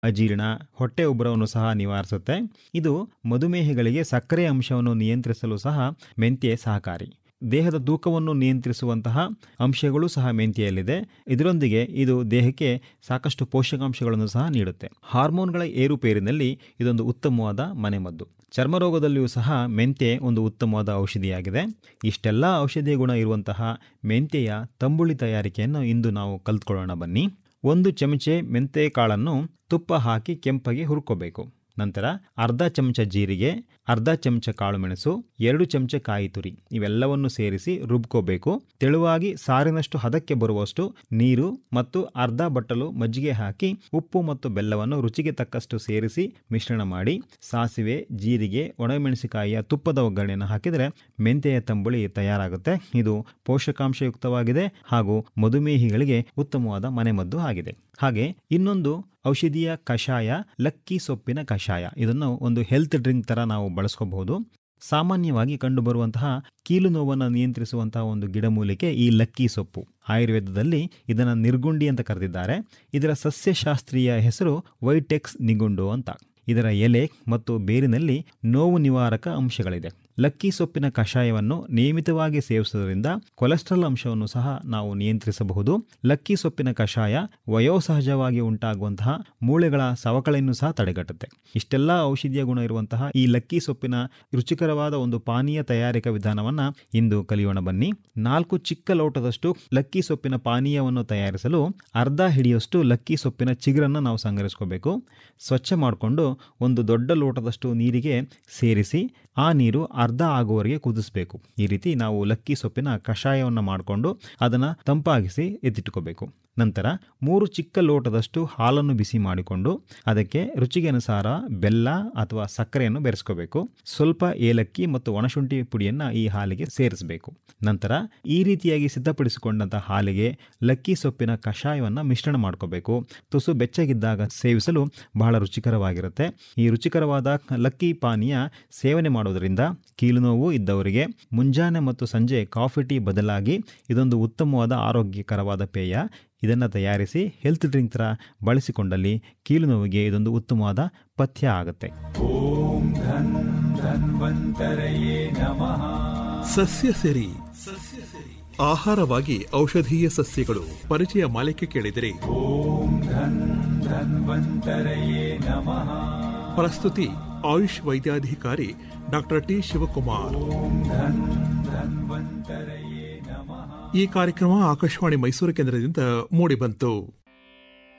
ಅಜೀರ್ಣ ಹೊಟ್ಟೆ ಉಬ್ಬರವನ್ನು ಸಹ ನಿವಾರಿಸುತ್ತೆ ಇದು ಮಧುಮೇಹಿಗಳಿಗೆ ಸಕ್ಕರೆ ಅಂಶವನ್ನು ನಿಯಂತ್ರಿಸಲು ಸಹ ಮೆಂತ್ಯೆ ಸಹಕಾರಿ ದೇಹದ ತೂಕವನ್ನು ನಿಯಂತ್ರಿಸುವಂತಹ ಅಂಶಗಳು ಸಹ ಮೆಂತ್ಯೆಯಲ್ಲಿದೆ ಇದರೊಂದಿಗೆ ಇದು ದೇಹಕ್ಕೆ ಸಾಕಷ್ಟು ಪೋಷಕಾಂಶಗಳನ್ನು ಸಹ ನೀಡುತ್ತೆ ಹಾರ್ಮೋನ್ಗಳ ಏರುಪೇರಿನಲ್ಲಿ ಇದೊಂದು ಉತ್ತಮವಾದ ಮನೆಮದ್ದು ಚರ್ಮರೋಗದಲ್ಲಿಯೂ ಸಹ ಮೆಂತ್ಯೆ ಒಂದು ಉತ್ತಮವಾದ ಔಷಧಿಯಾಗಿದೆ ಇಷ್ಟೆಲ್ಲ ಔಷಧೀಯ ಗುಣ ಇರುವಂತಹ ಮೆಂತ್ಯೆಯ ತಂಬುಳಿ ತಯಾರಿಕೆಯನ್ನು ಇಂದು ನಾವು ಕಲ್ತ್ಕೊಳ್ಳೋಣ ಬನ್ನಿ ಒಂದು ಚಮಚೆ ಮೆಂತೆ ಕಾಳನ್ನು ತುಪ್ಪ ಹಾಕಿ ಕೆಂಪಗೆ ಹುರ್ಕೋಬೇಕು ನಂತರ ಅರ್ಧ ಚಮಚ ಜೀರಿಗೆ ಅರ್ಧ ಚಮಚ ಕಾಳುಮೆಣಸು ಎರಡು ಚಮಚ ಕಾಯಿ ತುರಿ ಇವೆಲ್ಲವನ್ನು ಸೇರಿಸಿ ರುಬ್ಕೋಬೇಕು ತೆಳುವಾಗಿ ಸಾರಿನಷ್ಟು ಹದಕ್ಕೆ ಬರುವಷ್ಟು ನೀರು ಮತ್ತು ಅರ್ಧ ಬಟ್ಟಲು ಮಜ್ಜಿಗೆ ಹಾಕಿ ಉಪ್ಪು ಮತ್ತು ಬೆಲ್ಲವನ್ನು ರುಚಿಗೆ ತಕ್ಕಷ್ಟು ಸೇರಿಸಿ ಮಿಶ್ರಣ ಮಾಡಿ ಸಾಸಿವೆ ಜೀರಿಗೆ ಒಣಮೆಣಸಿಕಾಯಿಯ ತುಪ್ಪದ ಒಗ್ಗರಣೆಯನ್ನು ಹಾಕಿದರೆ ಮೆಂತೆಯ ತಂಬುಳಿ ತಯಾರಾಗುತ್ತೆ ಇದು ಪೋಷಕಾಂಶಯುಕ್ತವಾಗಿದೆ ಹಾಗೂ ಮಧುಮೇಹಿಗಳಿಗೆ ಉತ್ತಮವಾದ ಮನೆಮದ್ದು ಆಗಿದೆ ಹಾಗೆ ಇನ್ನೊಂದು ಔಷಧೀಯ ಕಷಾಯ ಲಕ್ಕಿ ಸೊಪ್ಪಿನ ಕಷಾಯ ಇದನ್ನು ಒಂದು ಹೆಲ್ತ್ ಡ್ರಿಂಕ್ ತರ ನಾವು ಬಳಸ್ಕೋಬಹುದು ಸಾಮಾನ್ಯವಾಗಿ ಕಂಡುಬರುವಂತಹ ಕೀಲು ನೋವನ್ನು ನಿಯಂತ್ರಿಸುವಂತಹ ಒಂದು ಗಿಡಮೂಲಿಕೆ ಈ ಲಕ್ಕಿ ಸೊಪ್ಪು ಆಯುರ್ವೇದದಲ್ಲಿ ಇದನ್ನು ನಿರ್ಗುಂಡಿ ಅಂತ ಕರೆದಿದ್ದಾರೆ ಇದರ ಸಸ್ಯಶಾಸ್ತ್ರೀಯ ಹೆಸರು ವೈಟೆಕ್ಸ್ ನಿಗುಂಡು ಅಂತ ಇದರ ಎಲೆ ಮತ್ತು ಬೇರಿನಲ್ಲಿ ನೋವು ನಿವಾರಕ ಅಂಶಗಳಿದೆ ಲಕ್ಕಿ ಸೊಪ್ಪಿನ ಕಷಾಯವನ್ನು ನಿಯಮಿತವಾಗಿ ಸೇವಿಸುವುದರಿಂದ ಕೊಲೆಸ್ಟ್ರಾಲ್ ಅಂಶವನ್ನು ಸಹ ನಾವು ನಿಯಂತ್ರಿಸಬಹುದು ಲಕ್ಕಿ ಸೊಪ್ಪಿನ ಕಷಾಯ ವಯೋಸಹಜವಾಗಿ ಉಂಟಾಗುವಂತಹ ಮೂಳೆಗಳ ಸವಕಳಿಯನ್ನು ಸಹ ತಡೆಗಟ್ಟುತ್ತೆ ಇಷ್ಟೆಲ್ಲ ಔಷಧೀಯ ಗುಣ ಇರುವಂತಹ ಈ ಲಕ್ಕಿ ಸೊಪ್ಪಿನ ರುಚಿಕರವಾದ ಒಂದು ಪಾನೀಯ ತಯಾರಿಕಾ ವಿಧಾನವನ್ನ ಇಂದು ಕಲಿಯೋಣ ಬನ್ನಿ ನಾಲ್ಕು ಚಿಕ್ಕ ಲೋಟದಷ್ಟು ಲಕ್ಕಿ ಸೊಪ್ಪಿನ ಪಾನೀಯವನ್ನು ತಯಾರಿಸಲು ಅರ್ಧ ಹಿಡಿಯಷ್ಟು ಲಕ್ಕಿ ಸೊಪ್ಪಿನ ಚಿಗುರನ್ನು ನಾವು ಸಂಗ್ರಹಿಸ್ಕೋಬೇಕು ಸ್ವಚ್ಛ ಮಾಡಿಕೊಂಡು ಒಂದು ದೊಡ್ಡ ಲೋಟದಷ್ಟು ನೀರಿಗೆ ಸೇರಿಸಿ ಆ ನೀರು ಅರ್ಧ ಆಗುವವರೆಗೆ ಕುದಿಸ್ಬೇಕು ಈ ರೀತಿ ನಾವು ಲಕ್ಕಿ ಸೊಪ್ಪಿನ ಕಷಾಯವನ್ನು ಮಾಡಿಕೊಂಡು ಅದನ್ನು ತಂಪಾಗಿಸಿ ಎತ್ತಿಟ್ಕೋಬೇಕು ನಂತರ ಮೂರು ಚಿಕ್ಕ ಲೋಟದಷ್ಟು ಹಾಲನ್ನು ಬಿಸಿ ಮಾಡಿಕೊಂಡು ಅದಕ್ಕೆ ರುಚಿಗೆ ಅನುಸಾರ ಬೆಲ್ಲ ಅಥವಾ ಸಕ್ಕರೆಯನ್ನು ಬೆರೆಸ್ಕೋಬೇಕು ಸ್ವಲ್ಪ ಏಲಕ್ಕಿ ಮತ್ತು ಒಣಶುಂಠಿ ಪುಡಿಯನ್ನು ಈ ಹಾಲಿಗೆ ಸೇರಿಸಬೇಕು ನಂತರ ಈ ರೀತಿಯಾಗಿ ಸಿದ್ಧಪಡಿಸಿಕೊಂಡಂಥ ಹಾಲಿಗೆ ಲಕ್ಕಿ ಸೊಪ್ಪಿನ ಕಷಾಯವನ್ನು ಮಿಶ್ರಣ ಮಾಡ್ಕೋಬೇಕು ತುಸು ಬೆಚ್ಚಗಿದ್ದಾಗ ಸೇವಿಸಲು ಬಹಳ ರುಚಿಕರವಾಗಿರುತ್ತೆ ಈ ರುಚಿಕರವಾದ ಲಕ್ಕಿ ಪಾನೀಯ ಸೇವನೆ ಮಾಡೋದರಿಂದ ಕೀಲುನೋವು ಇದ್ದವರಿಗೆ ಮುಂಜಾನೆ ಮತ್ತು ಸಂಜೆ ಕಾಫಿ ಟೀ ಬದಲಾಗಿ ಇದೊಂದು ಉತ್ತಮವಾದ ಆರೋಗ್ಯಕರವಾದ ಪೇಯ ಇದನ್ನು ತಯಾರಿಸಿ ಹೆಲ್ತ್ ಡ್ರಿಂಕ್ ಥರ ಬಳಸಿಕೊಂಡಲ್ಲಿ ಕೀಲು ನೋವಿಗೆ ಇದೊಂದು ಉತ್ತಮವಾದ ಪಥ್ಯ ಆಗುತ್ತೆ ಓಂ ಧನ್ ಧನ್ವಂತರಯೇ ನಮಃ ಸಸ್ಯ ಸೆರಿ ಆಹಾರವಾಗಿ ಔಷಧೀಯ ಸಸ್ಯಗಳು ಪರಿಚಯ ಮಾಲಿಕೆ ಕೇಳಿದರೆ ಓಂ ಧನ್ ಧನ್ವಂತರಯೇ ನಮಃ ಪ್ರಸ್ತುತಿ ಆಯುಷ್ ವೈದ್ಯಾಧಿಕಾರಿ ಡಾಕ್ಟರ್ ಟಿ ಶಿವಕುಮಾರ್ ಓಂ ಧನ್ ಧನ್ವಂತರಯೇ ನಮಃ ಈ ಕಾರ್ಯಕ್ರಮ ಆಕಾಶವಾಣಿ ಮೈಸೂರು ಕೇಂದ್ರದಿಂದ ಮೂಡಿಬಂತು